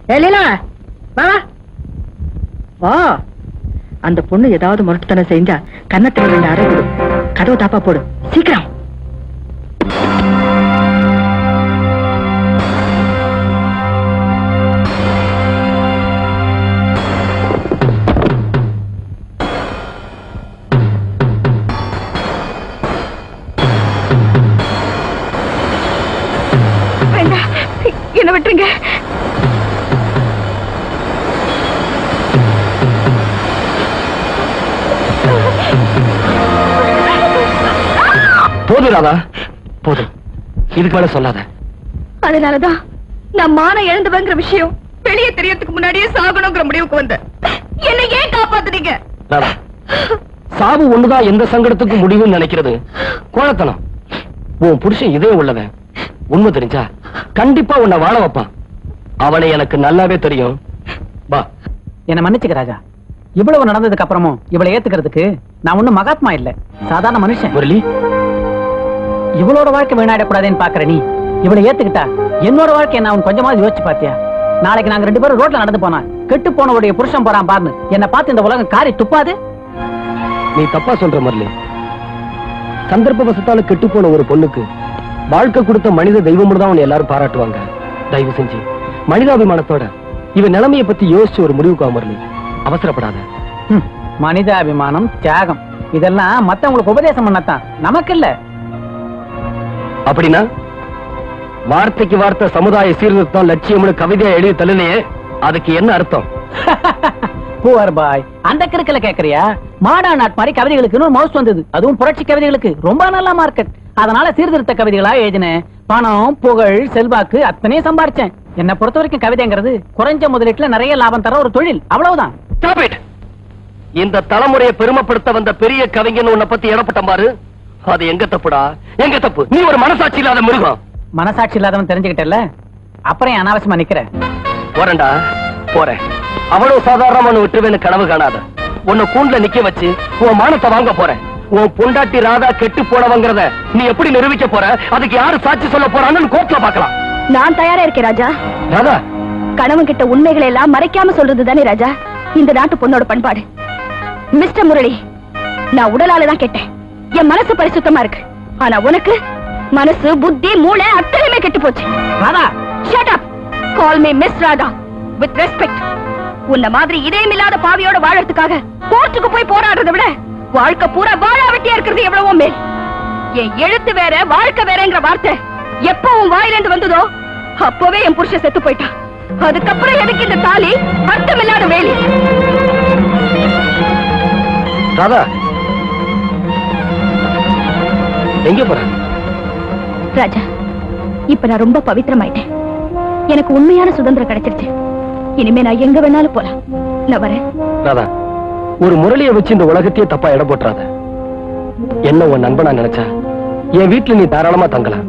ஏ லீலா வா வா. வா அந்த பொண்ணு ஏதாவது முரட்டுத்தனம் செஞ்சா கன்னத்துல ரெண்டு அறை கொடு கதவு தாப்பா போடு சீக்கிரம் வேண்டாம் என்ன விட்டுருங்க போதும் ராதா போதும் இதுக்கு மேல சொல்லாத அதனாலதான் நான் மானம் இழந்தவங்கிற விஷயம் வெளியே தெரியறதுக்கு முன்னாடியே சாகணுங்கிற முடிவுக்கு வந்தேன் என்னை ஏன் காப்பாத்துனீங்க ராதா சாவு ஒண்ணுதான் எந்த சங்கடத்துக்கும் முடிவுன்னு நினைக்கிறது கோழத்தனம் உன் புருஷன் இதே உள்ளவன் உண்மை தெரிஞ்சா கண்டிப்பா உன்னை வாழ வைப்பான் அவனை எனக்கு நல்லாவே தெரியும் வா என்ன மன்னிச்சுக்க ராஜா இவ்வளவு நடந்ததுக்கு அப்புறமும் இவளை ஏத்துக்கிறதுக்கு நான் ஒண்ணும் மகாத்மா இல்ல சாதாரண மனுஷன் முரளி இவளோட வாழ்க்கை வீணாயிடக்கூடாதுன்னு பாக்குற நீ இவளை ஏத்துக்கிட்டா என்னோட வாழ்க்கை நான் கொஞ்சமாவது யோசிச்சு பாத்தியா நாளைக்கு நாங்க ரெண்டு பேரும் ரோட்ல நடந்து போனா கெட்டு போனவருடைய புருஷன் போறான் பாருன்னு என்ன பார்த்து இந்த உலகம் காரி துப்பாது நீ தப்பா சொல்ற முரளி சந்தர்ப்ப வசத்தால கெட்டு போன ஒரு பொண்ணுக்கு வாழ்க்கை கொடுத்த மனித தெய்வம்னு தான் உன்னை எல்லாரும் பாராட்டுவாங்க தயவு செஞ்சு மனிதாபிமானத்தோட இவன் நிலைமையை பத்தி யோசிச்சு ஒரு முடிவுக்கு வா முரளி அவசரப்படாத ஹம், மனிதாபிமானம் தியாகம் இதெல்லாம் மத்தவங்களுக்கு உபதேசம் பண்ணத்தான் நமக்கு இல்ல அப்படின்னா வார்த்தைக்கு வார்த்தை சமுதாய சீர்திருத்தம் லட்சியம்னு கவிதையா எழுதி தள்ளினையே அதுக்கு என்ன அர்த்தம் பூவர் பாய் அந்த கிறுக்கல கேக்குறியா மாடா நாட் மாதிரி கவிதைகளுக்குன்னு ஒரு மவுஸ் வந்தது அதுவும் புரட்சி கவிதைகளுக்கு ரொம்ப நல்ல மார்க்கெட் அதனால சீர்திருத்த கவிதைகளா எழுதினேன் பணம் புகழ் செல்வாக்கு அத்தனையும் சம்பாரிச்சேன் என்ன பொறுத்த வரைக்கும் கவிதைங்கிறது குறைஞ்ச முதலீட்டுல நிறைய லாபம் தர ஒரு தொழில் அவ்வளவுதான் Stop it! இந்த தலைமுறையை பெருமைப்படுத்த வந்த பெரிய கவிஞன் உன்னை பத்தி இடப்பட்டம் பாரு அது எங்க தப்புடா எங்க தப்பு நீ ஒரு மனசாட்சி இல்லாத மிருகம் மனசாட்சி இல்லாதவன் தெரிஞ்சுக்கிட்டல அப்புறம் ஏன் அனாவசியமா நிக்கிற போறேன்டா போறேன் அவ்வளவு சாதாரணமான விட்டுருவேன்னு கனவு காணாத உன்னை கூண்டுல நிக்க வச்சு உன் மானத்தை வாங்க போறேன் உன் பொண்டாட்டி ராதா கெட்டு போனவங்கிறத நீ எப்படி நிரூபிக்க போற அதுக்கு யாரு சாட்சி சொல்ல போறான்னு கோர்ட்ல பார்க்கலாம் நான் தயாரா இருக்கேன் ராஜா ராதா கணவன் கிட்ட உண்மைகளை எல்லாம் மறைக்காம சொல்றது தானே ராஜா இந்த நாட்டு பொண்ணோட பண்பாடு மிஸ்டர் முரளி நான் உடலால தான் கேட்டேன் என் மனசு பரிசுத்தமா இருக்கு ஆனா உனக்கு மனசு புத்தி மூளை அத்தனையுமே கெட்டு போச்சு Radha shut up call me miss Radha with respect உன்ன மாதிரி இதயம் இல்லாத பாவியோட வாழறதுக்காக கோர்ட்டுக்கு போய் போராடுறதை விட வாழ்க்கை பூரா வாழா வெட்டியா இருக்கிறது எவ்வளவோ மேல் என் எழுத்து வேற வாழ்க்கை வேறங்கிற வார்த்தை எப்போ உன் வாயிலிருந்து வந்ததோ அப்பவே என் புருஷன் செத்து போயிட்டான் அதுக்கப்புறம் எனக்கு இந்த தாலி அர்த்தமில்லாத வேலி ராதா எங்க போற ராஜா இப்ப நான் ரொம்ப பவித்திரமாயிட்டேன் எனக்கு உண்மையான சுதந்திரம் கிடைச்சிருச்சு இனிமே நான் எங்க வேணாலும் போலாம் நான் வரேன் ராதா ஒரு முரளியை வச்சு இந்த உலகத்தையே தப்பா இடம் போட்டுறாத என்ன உன் நண்பனா நினைச்சா என் வீட்டுல நீ தாராளமா தங்கலாம்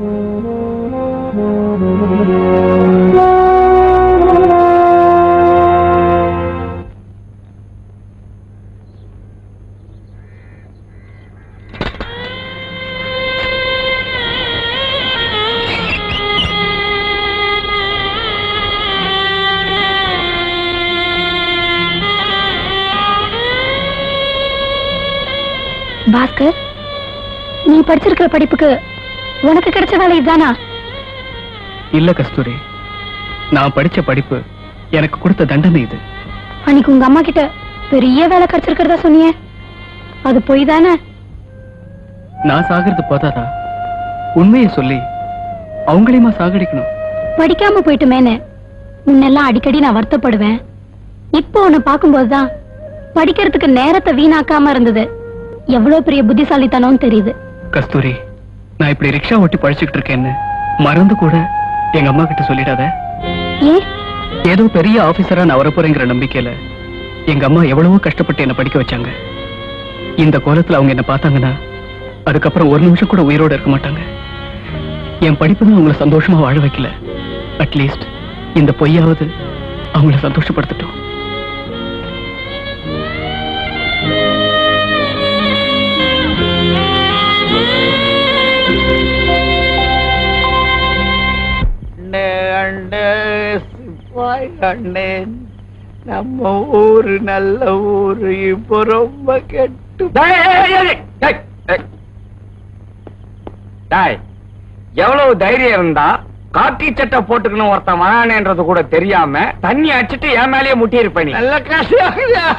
பாஸ்கர் நீ படிச்சிருக்கிற படிப்புக்கு உனக்கு கிடைச்ச வேலை இதுதானா இல்ல கஸ்தூரி நான் படிச்ச படிப்பு எனக்கு கொடுத்த தண்டனை இது அன்னைக்கு உங்க அம்மா கிட்ட பெரிய வேலை கிடைச்சிருக்கிறதா சொன்னியே அது பொய் தானே நான் சாகிறது போதாதா உண்மையை சொல்லி அவங்களையுமா சாகடிக்கணும் படிக்காம போயிட்டுமேன்னு முன்னெல்லாம் அடிக்கடி நான் வருத்தப்படுவேன் இப்போ உன்னை பார்க்கும்போதுதான் படிக்கிறதுக்கு நேரத்தை வீணாக்காம இருந்தது எவ்வளவு பெரிய புத்திசாலித்தனம்னு தெரியுது கஸ்தூரி நான் இப்படி ரிக்ஷா ஓட்டி பழிச்சுக்கிட்டு இருக்கேன்னு மறந்து கூட எங்க அம்மா கிட்ட சொல்லிடாத ஏன் ஏதோ பெரிய ஆபீசரா நான் வரப்போறேங்கிற நம்பிக்கையில எங்க அம்மா எவ்வளவோ கஷ்டப்பட்டு என்ன படிக்க வச்சாங்க இந்த கோலத்துல அவங்க என்ன பார்த்தாங்கன்னா அதுக்கப்புறம் ஒரு நிமிஷம் கூட உயிரோட இருக்க மாட்டாங்க என் படிப்பு தான் அவங்கள சந்தோஷமா வாழ வைக்கல அட்லீஸ்ட் இந்த பொய்யாவது அவங்கள சந்தோஷப்படுத்தட்டும் வாய் கண்டேன் நம்ம ஊரு நல்ல ஊரு இப்போ ரொம்ப கெட்டு டேய், ஏய், ஏய், ஏய், டேய், டேய். டேய், எவ்வளவு தைரியம் இருந்தா காக்கி சட்டை போட்டுக்கணும் ஒருத்தன் வரானேன்றது கூட தெரியாம தண்ணி அடிச்சிட்டு என் மேலேயே முட்டி இருப்ப நீ நல்ல கஷ்டம்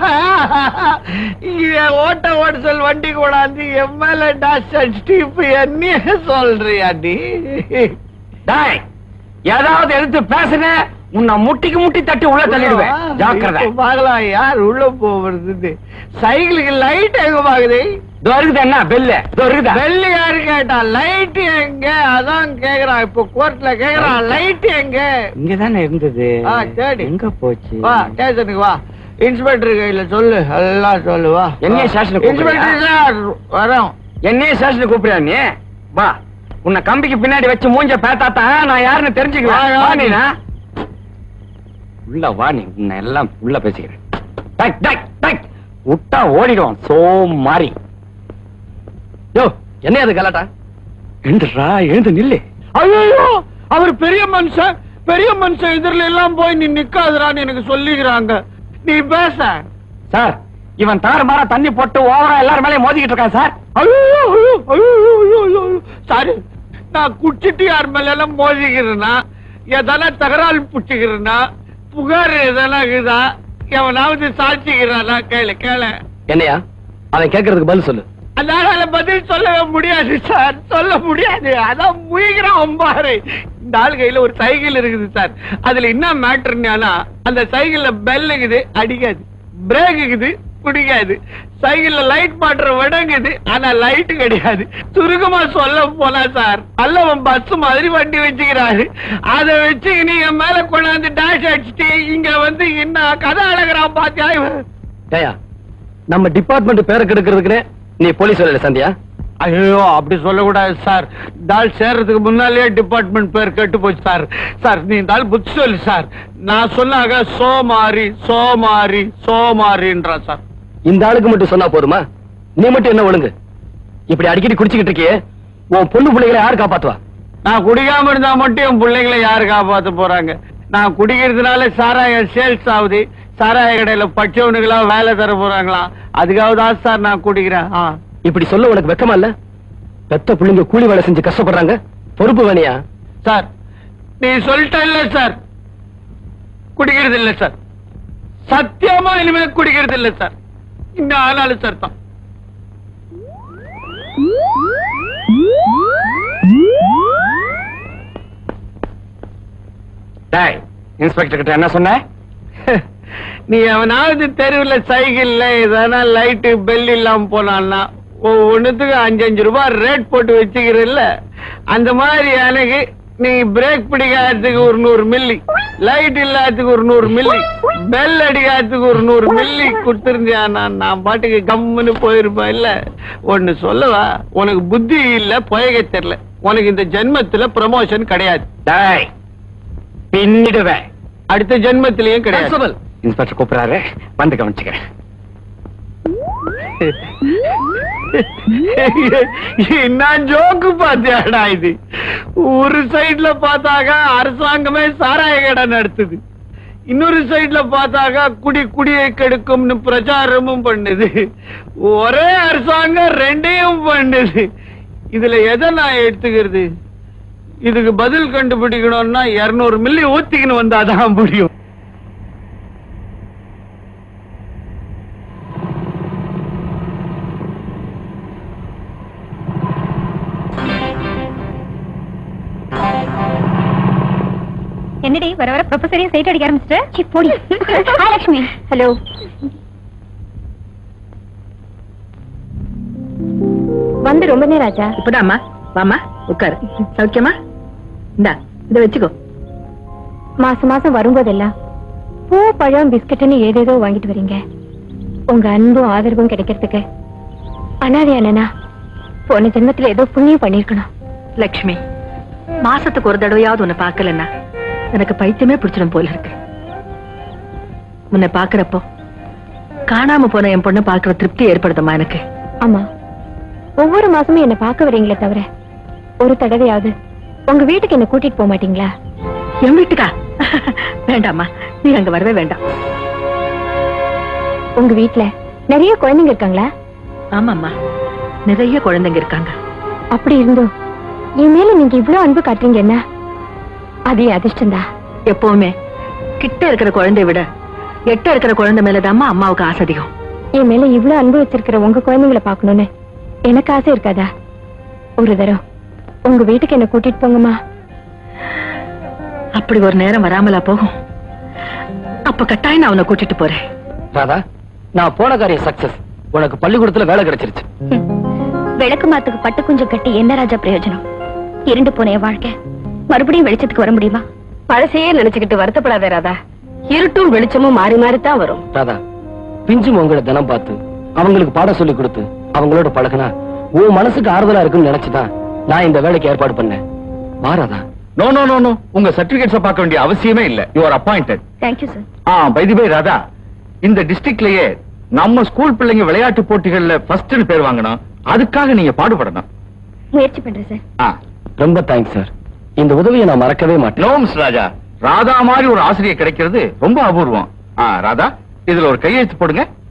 இங்க ஓட்ட ஓட்டல் வண்டி கூடாது என் மேல டாஸ் அடிச்சுட்டு இப்ப என்ன சொல்றியா நீ டேய் ஏதாவது எடுத்து பேசுன உன்னை முட்டிக்கு முட்டி தட்டி உள்ள தள்ளிடுவேன் ஜாக்கிரதை இப்ப பார்க்கலாம் யார் உள்ள போறது சைக்கிளுக்கு லைட் எங்க பாக்குது இதோ இருக்குது என்ன பெல்லு இதோ இருக்குதா வெள்ளி யாரு கேட்டா லைட் எங்க அதான் கேக்குறான் இப்ப கோர்ட்ல கேக்குறான் லைட் எங்க இங்கதானே இருந்தது ஆ, சரி. எங்க போச்சு வா ஸ்டேஷனுக்கு வா இன்ஸ்பெக்டர் கையில சொல்லு எல்லாம் சொல்லு வா என்னைய ஸ்டேஷனுக்கு கூப்பிடுறியா? இன்ஸ்பெக்டர் சார் வரோம் என்னையே ஸ்டேஷனுக்கு கூப்பிடுறியா நீ வா உன்னை கம்பிக்கு பின்னாடி வச்சு மூஞ்ச பேத்தாத்தான் நான் யாருன்னு தெரிஞ்சுக்குவேன் வா, வா. வா நீனா உள்ள வா நீ உன்னை எல்லாம் உள்ள பேசிக்கிறேன் டக், டக், டக். விட்டா ஓடிடுவான் சோ மாறி யோ என்ன அது கலாட்டா எழுந்துடுறா எழுந்து நில்லு ஐயோ அவர் பெரிய மனுஷன் பெரிய மனுஷன் எதிரில எல்லாம் போய் நீ நிக்காதரான்னு எனக்கு சொல்லிக்கிறாங்க நீ பேச சார் இவன் தாறு மாற தண்ணி போட்டு ஓவரா எல்லாரும் மேலயும் மோதிக்கிட்டு இருக்கான் சார் ஐயோ ஐயோ ஐயோ ஐயோ ஐயோ சாரி நான் குடிச்சிட்டு யார் மேல எல்லாம் மோதிக்கிறேன்னா எதனா தகராறு புடிச்சுக்கிறேன்னா புகார் எதனா இருக்குதா எவனாவது சாட்சிக்கிறானா கேளு கேளு என்னையா அவன் கேக்குறதுக்கு பதில் சொல்லு அதனால பதில் சொல்லவே முடியாது சார் சொல்ல முடியாது அதான் முயகிறான் பாரு இந்த ஆள் கையில ஒரு சைக்கிள் இருக்குது சார் அதுல என்ன மேட்டர்னா அந்த சைக்கிள்ல பெல் இருக்குது அடிக்காது பிரேக் இருக்குது பிடிக்காது சைக்கிள்ல லைட் மாட்டுற விடங்குது ஆனா லைட் கிடையாது சுருக்கமா சொல்ல போனா சார் அல்லவன் பஸ் மாதிரி வண்டி வச்சுக்கிறாரு அதை வச்சு நீங்க மேல கொண்டாந்து டேஷ் அடிச்சுட்டு இங்க வந்து என்ன கதை அழகிறான் பாத்தியா இவன் ஏயா நம்ம டிபார்ட்மெண்ட் பேரை கெடுக்கிறதுக்குனே நீ போலீஸ் வேலையில சந்தியா ஐயோ அப்படி சொல்லக்கூடாது சார் தால் சேர்றதுக்கு முன்னாலே டிபார்ட்மெண்ட் பேர் கெட்டு போச்சு சார் சார் நீ தால் புத்தி சொல்லு சார் நான் சொன்னாக சோமாரி சோமாரி சோமாரின்றா சார் இந்த ஆளுக்கு மட்டும் சொன்னா போதுமா நீ மட்டும் என்ன ஒழுங்கு இப்படி அடிக்கடி குடிச்சுக்கிட்டு இருக்கியே உன் பொண்ணு பிள்ளைகளை யார் காப்பாத்துவா நான் குடிக்காம இருந்தா மட்டும் என் பிள்ளைங்களை யாரு காப்பாத்த போறாங்க நான் குடிக்கிறதுனால சாராய சேல்ஸ் ஆகுது சாராய கடையில பச்சவனுங்களா வேலை தர போறாங்களா அதுக்காக தான் சார் நான் குடிக்கிறேன் ஆ. இப்படி சொல்ல உனக்கு வெக்கமா இல்ல பெத்த பிள்ளைங்க கூலி வேலை செஞ்சு கஷ்டப்படுறாங்க பொறுப்பு வேணியா சார் நீ சொல்லிட்ட இல்ல சார் குடிக்கிறது இல்ல சார் சத்தியமா இனிமே குடிக்கிறது இல்ல சார் இன்னும் ஆனாலும் சார் தான் டேய் இன்ஸ்பெக்டர் கிட்ட என்ன சொன்ன நீ அவனாவது தெருவுல சைக்கிள்ல எதனா லைட்டு பெல் இல்லாம போனான்னா ஒவ்வொன்னுத்துக்கு அஞ்சு அஞ்சு ரூபாய் ரேட் போட்டு வச்சுக்கிறல்ல அந்த மாதிரி எனக்கு நீ பிரேக் பிடிக்காததுக்கு ஒரு நூறு மில்லி லைட் இல்லாததுக்கு ஒரு நூறு மில்லி பெல் அடிக்காததுக்கு ஒரு நூறு மில்லி கொடுத்துருந்தியானா நான் பாட்டுக்கு கம்முன்னு போயிருப்பேன் இல்ல ஒன்னு சொல்லவா உனக்கு புத்தி இல்ல புயக தெரியல உனக்கு இந்த ஜென்மத்துல ப்ரமோஷன் கிடையாது டேய் பின்னிடுவேன் அடுத்த ஜென்மத்திலயும் கிடையாது கான்ஸ்டபிள், இன்ஸ்பெக்டர் கூப்பிடுறாரு வந்து கவனிச்சுக்கிறேன் என்ன ஜோக்கு பாத்தியாடா இது ஒரு சைடுல பார்த்தாக்கா அரசாங்கமே சாராய கடை நடத்துது இன்னொரு சைடுல பார்த்தாக்கா குடி குடியை கெடுக்கும்னு பிரச்சாரமும் பண்ணுது ஒரே அரசாங்கம் ரெண்டையும் பண்ணுது இதுல எதை நான் எடுத்துக்கிறது இதுக்கு பதில் கண்டுபிடிக்கணும்னா இருநூறு மில்லி ஊத்திக்கின்னு வந்தாதான் முடியும் என்னடி வர வர ப்ரொஃபஸரையும் சைட் அடிக்க ஆரம்பிச்சிட்டு போடி ஹாய் லட்சுமி ஹலோ வந்து ரொம்ப நேரம் ஆச்சா இப்பதாம்மா வாமா உட்காரு சௌக்கியமா இந்தா இத வச்சுக்கோ மாசம் மாசம் வரும்போதெல்லாம் பூ பழம் பிஸ்கட்னு ஏதேதோ வாங்கிட்டு வரீங்க உங்க அன்பும் ஆதரவும் கிடைக்கிறதுக்கு அனாதையானா போன ஜென்மத்துல ஏதோ புண்ணியம் பண்ணிருக்கணும் லக்ஷ்மி மாசத்துக்கு ஒரு தடவையாவது உன்னை பார்க்கலன்னா எனக்கு பைத்தியமே பிடிச்சிடும் போல இருக்கு உன்னை பாக்குறப்போ காணாம போன என் பொண்ணை பாக்குற திருப்தி ஏற்படுதுமா எனக்கு ஆமா ஒவ்வொரு மாசமும் என்ன பார்க்க வரீங்களே தவிர ஒரு தடவையாவது உங்க வீட்டுக்கு என்ன கூட்டிட்டு போக மாட்டீங்களா என் வீட்டுக்கா வேண்டாம்மா நீ அங்க வரவே வேண்டாம் உங்க வீட்ல நிறைய குழந்தைங்க இருக்காங்களா ஆமாம்மா நிறைய குழந்தைங்க இருக்காங்க அப்படி இருந்தோ என் மேல நீங்க இவ்வளவு அன்பு காட்டுறீங்க என்ன அது என் அதிர்ஷ்டம்தா எப்பவுமே கிட்ட இருக்கிற குழந்தைய விட எட்ட இருக்கிற குழந்தை மேலதாம்மா அம்மாவுக்கு ஆசை அதிகம் என் மேல இவ்வளவு அன்பு வச்சிருக்கிற உங்க குழந்தைங்களை பார்க்கணும்னு எனக்கு ஆசை இருக்காதா ஒரு தரம் உங்க வீட்டுக்கு என்ன கூட்டிட்டு போங்கம்மா அப்படி ஒரு நேரம் வராமலா போகும் அப்ப கட்டாயம் நான் அவனை கூட்டிட்டு போறேன் ராதா நான் போன காரியம் சக்சஸ் உனக்கு பள்ளிக்கூடத்துல வேலை கிடைச்சிருச்சு விளக்கு மாத்துக்கு பட்டு குஞ்சு கட்டி என்ன ராஜா பிரயோஜனம் இருண்டு போன என் வாழ்க்கை மறுபடியும் வெளிச்சத்துக்கு வர முடியுமா பழசையே நினைச்சுக்கிட்டு வருத்தப்படாதே ராதா இருட்டும் வெளிச்சமும் மாறி மாறி தான் வரும் ராதா பிஞ்சு உங்களை தினம் பார்த்து அவங்களுக்கு பாடம் சொல்லி கொடுத்து அவங்களோட பழகுனா உன் மனசுக்கு ஆறுதலா இருக்குன்னு நினைச்சுதான் நான் இந்த வேலைக்கு ஏற்பாடு பண்ணேன் வா Radha no no no no உங்க சர்டிபிகேட்ஸ் பார்க்க வேண்டிய அவசியமே இல்ல you are appointed thank you sir ah by the by Radha இந்த டிஸ்ட்ரிக்ட்லயே நம்ம ஸ்கூல் பிள்ளைங்க விளையாட்டு போட்டிகள்ல ஃபர்ஸ்ட்னு பேர் வாங்கணும் அதுக்காக நீங்க பாடுபடணும் முயற்சி பண்றேன் சார் ஆ ரொம்ப தேங்க்ஸ் சார் இந்த உதவியை நான் மறக்கவே மாட்டேன் நோ மிஸ் ராஜா ராதா மாதிரி ஒரு ஆசிரியர் கிடைக்கிறது ரொம்ப அபூர்வம் ஆ ராதா இதுல ஒரு கையெழுத்து போடுங்க